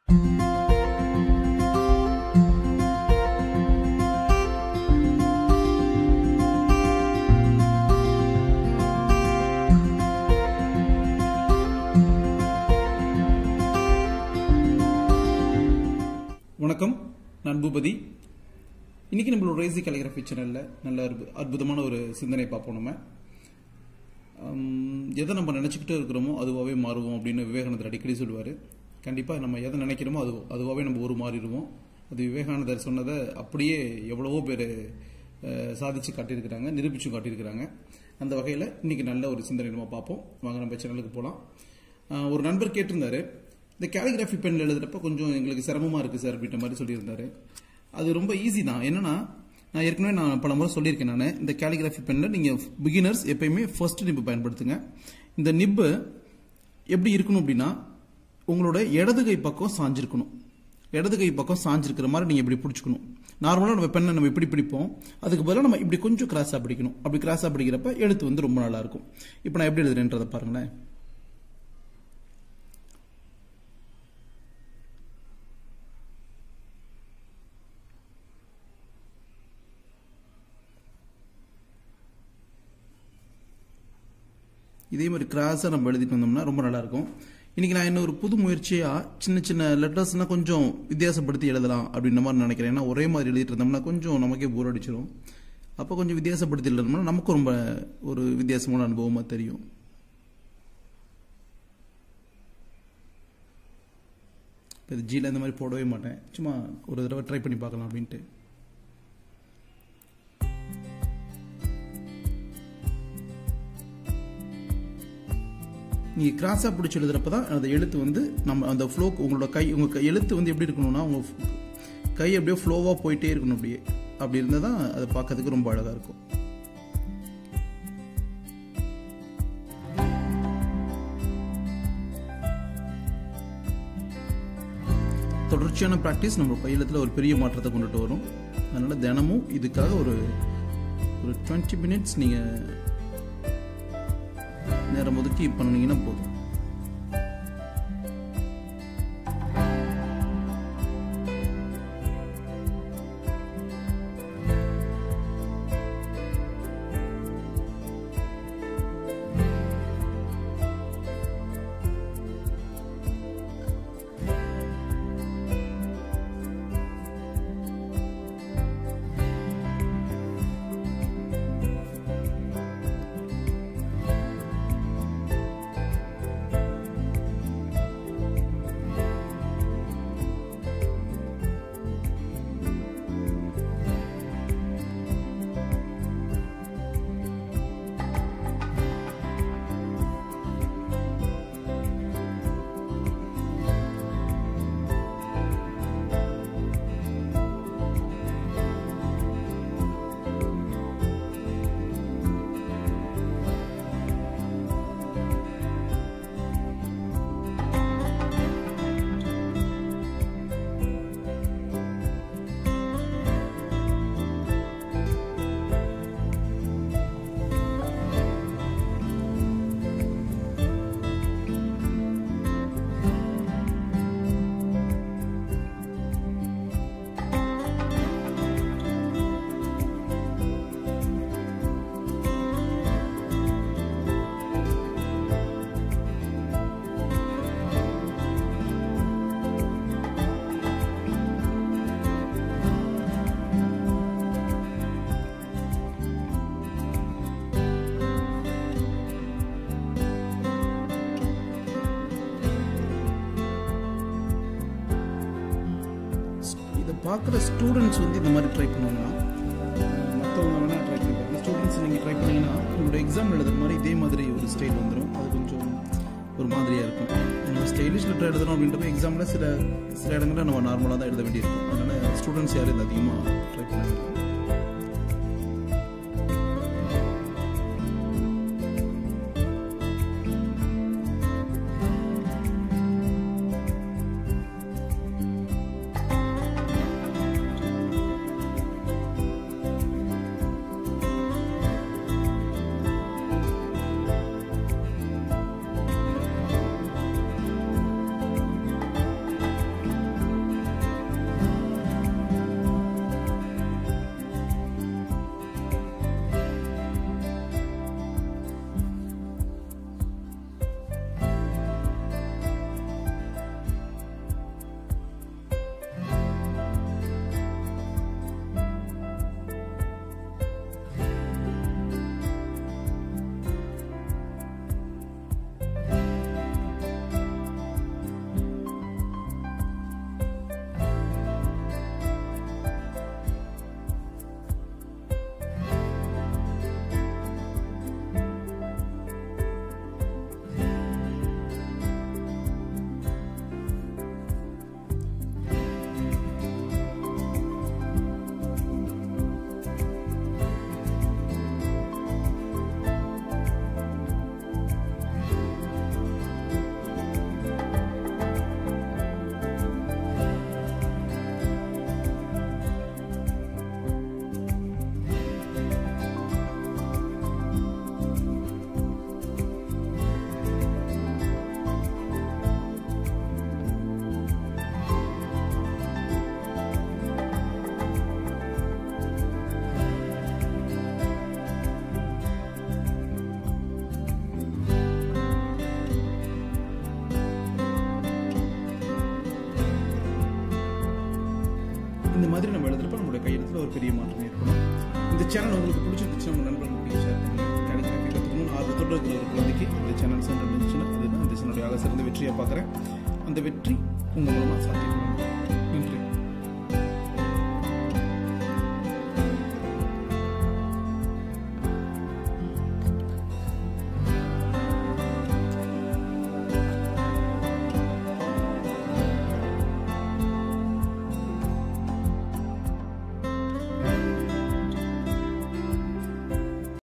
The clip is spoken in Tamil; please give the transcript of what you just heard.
வணக்கம் நான் பூபதி இன்னைக்கு நம்மளோட ரேசி கலிகிராஃபி சேனல்ல நல்ல அற்பு- அற்புதமான ஒரு சிந்தனை பார்ப்போம் நம்ம ஹம், எதை நம்ம நினைச்சுக்கிட்டே இருக்கிறோமோ அதுவாகவே மாறுவோம் அப்படின்னு விவேகானந்தர் அடிக்கடி சொல்லுவார் கண்டிப்பாக நம்ம எதை நினைக்கிறோமோ அது அதுவாகவே நம்ம ஒரு மாறிடுவோம் அது விவேகானந்தர் சொன்னதை அப்படியே எவ்வளவோ பேர் சாதிச்சு காட்டியிருக்கிறாங்க நிரூபிச்சும் காட்டியிருக்கிறாங்க அந்த வகையில் இன்னைக்கு நல்ல ஒரு சிந்தனை நம்ம பார்ப்போம் வாங்க நம்ம சேனலுக்கு போகலாம் ஒரு நண்பர் கேட்டிருந்தாரு இந்த கேலிகிராஃபி பென்ல எழுதுறப்ப கொஞ்சம் எங்களுக்கு சிரமமா இருக்கு சார் அப்படின்ற மாதிரி சொல்லியிருந்தாரு அது ரொம்ப ஈஸி தான் என்னன்னா நான் ஏற்கனவே நான் பல முறை சொல்லியிருக்கேன் நான் இந்த கேலிகிராஃபி பென்ல நீங்க பிகினர்ஸ் எப்பயுமே ஃபர்ஸ்ட் நிப்பு பயன்படுத்துங்க இந்த நிப்பு எப்படி இருக்கணும் அப்படின்னா உங்களோட இடது கை பக்கம் சாஞ்சிருக்கணும் இடது கை பக்கம் சாஞ்சிருக்கிற மாதிரி நீங்க இப்படி பிடிச்சிக்கணும் நார்மலாக நம்ம பெண்ணை நம்ம இப்படி பிடிப்போம் அதுக்கு பதிலாக நம்ம இப்படி கொஞ்சம் கிராஸாக பிடிக்கணும் அப்படி கிராஸாக பிடிக்கிறப்ப எழுத்து வந்து ரொம்ப நல்லா இருக்கும் இப்போ நான் எப்படி எழுதுறேன்றதை பாருங்களேன் இதே மாதிரி கிராஸாக நம்ம எழுதிட்டு வந்தோம்னா ரொம்ப நல்லா இருக்கும் இன்னைக்கு நான் இன்னொரு புது முயற்சியா சின்ன சின்ன லெட்டர்ஸ்னா கொஞ்சம் வித்தியாசப்படுத்தி எழுதலாம் அப்படின்ற மாதிரி நினைக்கிறேன் ஏன்னா ஒரே மாதிரி எழுதிட்டு இருந்தோம்னா கொஞ்சம் நமக்கே போர் அடிச்சிடும் அப்போ கொஞ்சம் வித்தியாசப்படுத்தி எழுதணும்னா நமக்கும் ரொம்ப ஒரு வித்தியாசமான அனுபவமா தெரியும் இப்போ இது ஜியில் இந்த மாதிரி போடவே மாட்டேன் சும்மா ஒரு தடவை ட்ரை பண்ணி பார்க்கலாம் அப்படின்ட்டு நீங்க கிராஸா பிடிச்சி எழுதுறப்ப தான் அந்த எழுத்து வந்து நம்ம அந்த ஃப்ளோ உங்களோட கை உங்க கை- எழுத்து வந்து எப்படி இருக்கணும்னா உங்க f- கை அப்படியே ஃப்ளோவா போயிட்டே இருக்கணும் அப்படியே அப்படி இருந்தால் தான் அதை பார்க்கறதுக்கு ரொம்ப அழகா இருக்கும் தொடர்ச்சியான ப்ராக்டிஸ் நம்ம கையெழுத்துல ஒரு பெரிய மாற்றத்தை கொண்டுட்டு வரும் அதனால தினமும் இதுக்காக ஒரு ஒரு டுவெண்ட்டி மினிட்ஸ் நீங்க நேரம் ஒதுக்கி பண்ணீங்கன்னா போதும் இதை பார்க்குற ஸ்டூடெண்ட்ஸ் வந்து இந்த மாதிரி ட்ரை பண்ணுவாங்கன்னா மற்றவங்க வேணால் ட்ரை பண்ணி பாருங்க ஸ்டூடெண்ட்ஸ் நீங்கள் ட்ரை பண்ணீங்கன்னா உங்களோட எக்ஸாம் எழுதுற மாதிரி இதே மாதிரி ஒரு ஸ்டைல் வந்துடும் அது கொஞ்சம் ஒரு மாதிரியாக இருக்கும் நம்ம ஸ்டைலிஷ் லெட்டர் எழுதணும் அப்படின்றப்ப எக்ஸாமில் சில சில இடங்களில் நம்ம நார்மலாக தான் எழுத வேண்டியிருக்கும் அதனால் ஸ்டூடெண்ட்ஸ் யாரும் இது அதிகமாக ட்ரை பண்ண மாதிரி நம்ம எழுதுறப்ப நம்மளுடைய கையெழுத்துல ஒரு பெரிய மாற்றம் ஏற்படும் இந்த சேனல் உங்களுக்கு பிடிச்சிருந்துச்சு உங்க நண்பர்களுக்கு ஷேர் பண்ணுங்க கலிகிராஃபி கற்றுக்கணும் ஆர்வத்தோடு இருக்கிற ஒரு குழந்தைக்கு இந்த சேனல் சென்று இருந்துச்சுன்னா அதுதான் இந்த சேனலுடைய ஆக சிறந்த வெற்றியாக பார்க்குறேன் அந்த வெற்றி உங்கள் மூலமாக